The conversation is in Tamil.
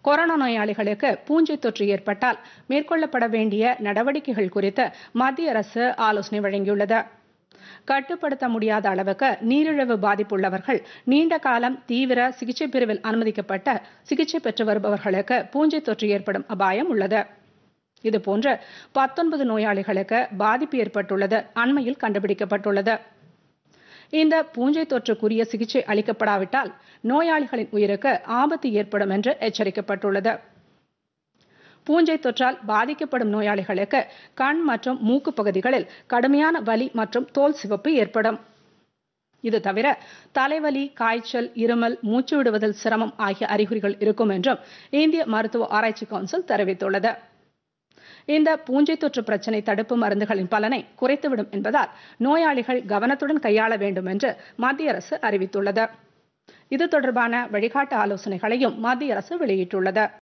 கொரோனா நோயாளிகளுக்கு பூஞ்சை தொற்று ஏற்பட்டால் மேற்கொள்ளப்பட வேண்டிய நடவடிக்கைகள் குறித்து மத்திய அரசு ஆலோசனை வழங்கியுள்ளது கட்டுப்படுத்த முடியாத அளவுக்கு நீரிழிவு பாதிப்புள்ளவர்கள் நீண்ட காலம் தீவிர சிகிச்சை பிரிவில் அனுமதிக்கப்பட்ட சிகிச்சை பெற்று வருபவர்களுக்கு பூஞ்சை தொற்று ஏற்படும் அபாயம் உள்ளது இதுபோன்று பத்தொன்பது நோயாளிகளுக்கு பாதிப்பு ஏற்பட்டுள்ளது அண்மையில் கண்டுபிடிக்கப்பட்டுள்ளது இந்த பூஞ்சை தொற்றுக்குரிய சிகிச்சை அளிக்கப்படாவிட்டால் நோயாளிகளின் உயிருக்கு ஆபத்து ஏற்படும் என்று எச்சரிக்கப்பட்டுள்ளது பூஞ்சை தொற்றால் பாதிக்கப்படும் நோயாளிகளுக்கு கண் மற்றும் மூக்கு பகுதிகளில் கடுமையான வலி மற்றும் தோல் சிவப்பு ஏற்படும் இது தவிர தலைவலி காய்ச்சல் இருமல் மூச்சு விடுவதில் சிரமம் ஆகிய அறிகுறிகள் இருக்கும் என்றும் இந்திய மருத்துவ ஆராய்ச்சி கவுன்சில் தெரிவித்துள்ளது இந்த பூஞ்சை தொற்று பிரச்சினை தடுப்பு மருந்துகளின் பலனை குறைத்துவிடும் என்பதால் நோயாளிகள் கவனத்துடன் கையாள வேண்டும் என்று மத்திய அரசு அறிவித்துள்ளது இது தொடர்பான வழிகாட்டு ஆலோசனைகளையும் மத்திய அரசு வெளியிட்டுள்ளது